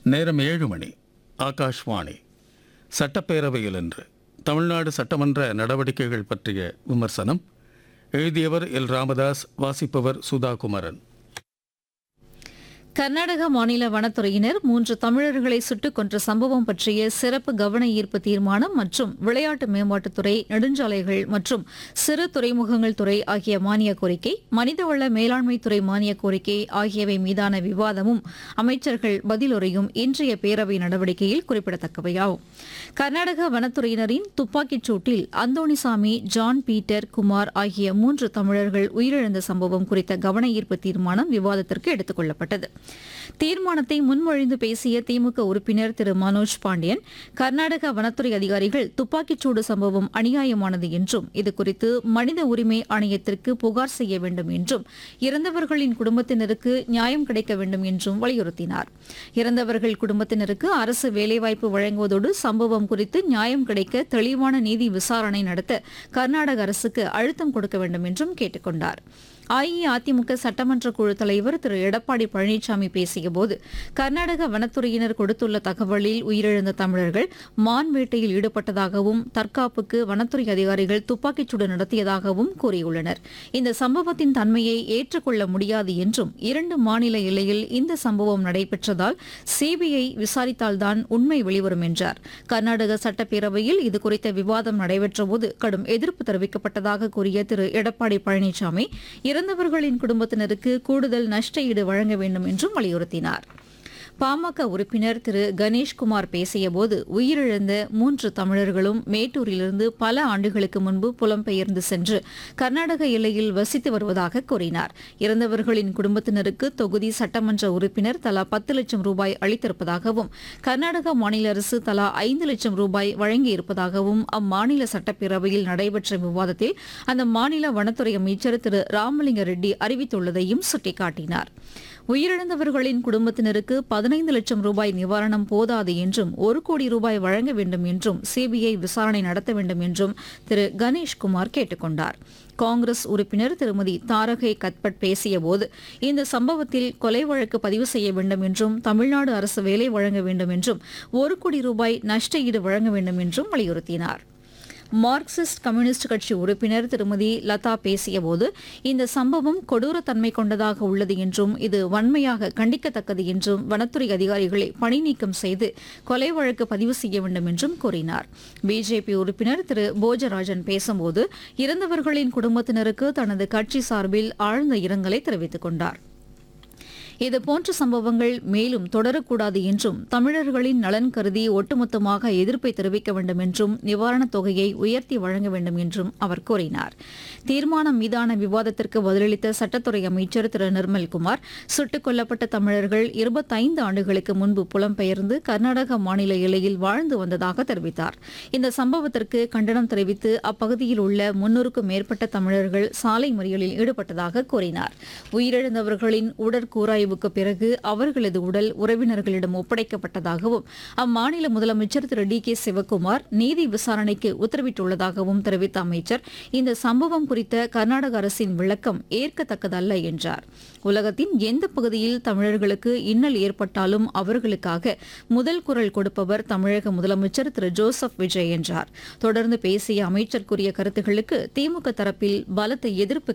நேரம் ஏழு மணி ஆகாஷ்வாணி சட்டப்பேரவையில் இன்று தமிழ்நாடு சட்டமன்ற நடவடிக்கைகள் பற்றிய விமர்சனம் எழுதியவர் எல் ராமதாஸ் வாசிப்பவர் சுதா குமரன் கர்நாடக மாநில வனத்துறையினர் மூன்று தமிழர்களை சுட்டுக் கொன்ற சம்பவம் பற்றிய சிறப்பு கவன ஈர்ப்பு தீர்மானம் மற்றும் விளையாட்டு மேம்பாட்டுத்துறை நெடுஞ்சாலைகள் மற்றும் சிறு துறைமுகங்கள் துறை ஆகிய மானிய கோரிக்கை மனிதவள மேலாண்மைத்துறை மானிய கோரிக்கை ஆகியவை மீதான விவாதமும் அமைச்சர்கள் பதிலுரையும் இன்றைய பேரவை நடவடிக்கையில் குறிப்பிடத்தக்கவையாகும் கர்நாடக வனத்துறையினரின் துப்பாக்கிச் சூட்டில் அந்தோணிசாமி ஜான் பீட்டர் குமார் ஆகிய மூன்று தமிழர்கள் உயிரிழந்த சம்பவம் குறித்த கவன ஈர்ப்பு தீர்மானம் விவாதத்திற்கு எடுத்துக் கொள்ளப்பட்டது தீர்மானத்தை முன்மொழிந்து பேசிய திமுக உறுப்பினர் திரு மனோஜ் பாண்டியன் கர்நாடக வனத்துறை அதிகாரிகள் துப்பாக்கிச்சூடு சம்பவம் அநியாயமானது என்றும் இதுகுறித்து மனித உரிமை ஆணையத்திற்கு புகார் செய்ய வேண்டும் என்றும் இறந்தவர்களின் குடும்பத்தினருக்கு நியாயம் கிடைக்க வேண்டும் என்றும் வலியுறுத்தினார் இறந்தவர்கள் குடும்பத்தினருக்கு அரசு வேலைவாய்ப்பு வழங்குவதோடு சம்பவம் குறித்து நியாயம் கிடைக்க தெளிவான நீதி விசாரணை நடத்த கர்நாடக அரசுக்கு அழுத்தம் கொடுக்க வேண்டும் என்றும் கேட்டுக் கொண்டார் அஇஅதிமுக சட்டமன்ற குழு தலைவர் திரு எடப்பாடி பழனிசாமி பேசியபோது கர்நாடக வனத்துறையினர் கொடுத்துள்ள தகவலில் உயிரிழந்த தமிழர்கள் மான் வேட்டையில் ஈடுபட்டதாகவும் தற்காப்புக்கு வனத்துறை அதிகாரிகள் துப்பாக்கிச்சூடு நடத்தியதாகவும் கூறியுள்ளனர் இந்த சம்பவத்தின் தன்மையை ஏற்றுக்கொள்ள முடியாது என்றும் இரண்டு மாநில எல்லையில் இந்த சம்பவம் நடைபெற்றதால் சிபிஐ விசாரித்தால்தான் உண்மை வெளிவரும் என்றார் கர்நாடக சட்டப்பேரவையில் இதுகுறித்த விவாதம் நடைபெற்றபோது கடும் எதிர்ப்பு தெரிவிக்கப்பட்டதாக கூறிய திரு எடப்பாடி பழனிசாமி இறந்தவர்களின் குடும்பத்தினருக்கு கூடுதல் நஷ்ட ஈடு வழங்க வேண்டும் என்றும் வலியுறுத்தினார் பாமக உறுப்பினர் திரு கணேஷ்குமார் பேசியபோது உயிரிழந்த மூன்று தமிழர்களும் மேட்டூரிலிருந்து பல ஆண்டுகளுக்கு முன்பு புலம்பெயர்ந்து சென்று கர்நாடக எல்லையில் வசித்து வருவதாக கூறினார் இறந்தவர்களின் குடும்பத்தினருக்கு தொகுதி சட்டமன்ற உறுப்பினர் தலா பத்து லட்சம் ரூபாய் அளித்திருப்பதாகவும் கர்நாடக மாநில அரசு தலா ஐந்து லட்சம் ரூபாய் வழங்கியிருப்பதாகவும் அம்மாநில சட்டப்பேரவையில் நடைபெற்ற விவாதத்தில் அந்த மாநில வனத்துறை அமைச்சர் திரு ராமலிங்க ரெட்டி அறிவித்துள்ளதையும் சுட்டிக்காட்டினார் உயிரிழந்தவர்களின் குடும்பத்தினருக்கு பதினைந்து லட்சம் ரூபாய் நிவாரணம் போதாது என்றும் ஒரு கோடி ரூபாய் வழங்க வேண்டும் என்றும் சிபிஐ விசாரணை நடத்த வேண்டும் என்றும் திரு கணேஷ்குமார் கேட்டுக் கொண்டார் காங்கிரஸ் உறுப்பினர் திருமதி தாரகை கத்பட் பேசியபோது இந்த சம்பவத்தில் கொலை வழக்கு பதிவு செய்ய வேண்டும் என்றும் தமிழ்நாடு அரசு வேலை வழங்க வேண்டும் என்றும் ஒரு கோடி ரூபாய் நஷ்ட ஈடு வழங்க வேண்டும் என்றும் வலியுறுத்தினார் மார்க்சிஸ்ட் கம்யூனிஸ்ட் கட்சி உறுப்பினர் திருமதி லதா பேசியபோது இந்த சம்பவம் கொடூரத்தன்மை கொண்டதாக உள்ளது என்றும் இது வன்மையாக கண்டிக்கத்தக்கது என்றும் வனத்துறை அதிகாரிகளை பணி நீக்கம் செய்து கொலை வழக்கு பதிவு செய்ய வேண்டும் என்றும் கூறினார் பிஜேபி உறுப்பினர் திரு போஜராஜன் பேசும்போது இறந்தவர்களின் குடும்பத்தினருக்கு தனது கட்சி சார்பில் ஆழ்ந்த இரங்கலை தெரிவித்துக் கொண்டார் இதுபோன்ற சம்பவங்கள் மேலும் தொடரக்கூடாது என்றும் தமிழர்களின் நலன் கருதி ஒட்டுமொத்தமாக எதிர்ப்பை தெரிவிக்க வேண்டும் என்றும் நிவாரணத் தொகையை உயர்த்தி வழங்க வேண்டும் என்றும் அவர் கூறினார் தீர்மானம் மீதான விவாதத்திற்கு பதிலளித்த சட்டத்துறை அமைச்சர் திரு நிர்மல்குமார் சுட்டுக் கொல்லப்பட்ட தமிழர்கள் இருபத்தைந்து ஆண்டுகளுக்கு முன்பு புலம்பெயர்ந்து கர்நாடக மாநில எல்லையில் வாழ்ந்து வந்ததாக தெரிவித்தார் இந்த சம்பவத்திற்கு கண்டனம் தெரிவித்து அப்பகுதியில் உள்ள முன்னூறுக்கும் மேற்பட்ட தமிழர்கள் சாலை மறியலில் ஈடுபட்டதாக கூறினார் உயிரிழந்தவர்களின் உடற்கூராய்வுக்கு பிறகு அவர்களது உடல் உறவினர்களிடம் ஒப்படைக்கப்பட்டதாகவும் அம்மாநில முதலமைச்சர் திரு டி கே சிவக்குமார் நீதி விசாரணைக்கு உத்தரவிட்டுள்ளதாகவும் தெரிவித்த அமைச்சர் இந்த சம்பவம் குறித்த கர்நாடக அரசின் விளக்கம் ஏற்கத்தக்கதல்ல என்றார் உலகத்தின் எந்த பகுதியில் தமிழர்களுக்கு இன்னல் ஏற்பட்டாலும் அவர்களுக்காக முதல் குரல் கொடுப்பவர் தமிழக முதலமைச்சர் திரு ஜோசப் விஜய் என்றார் தொடர்ந்து பேசிய அமைச்சர் கூறிய கருத்துகளுக்கு திமுக தரப்பில் பலத்த எதிர்ப்பு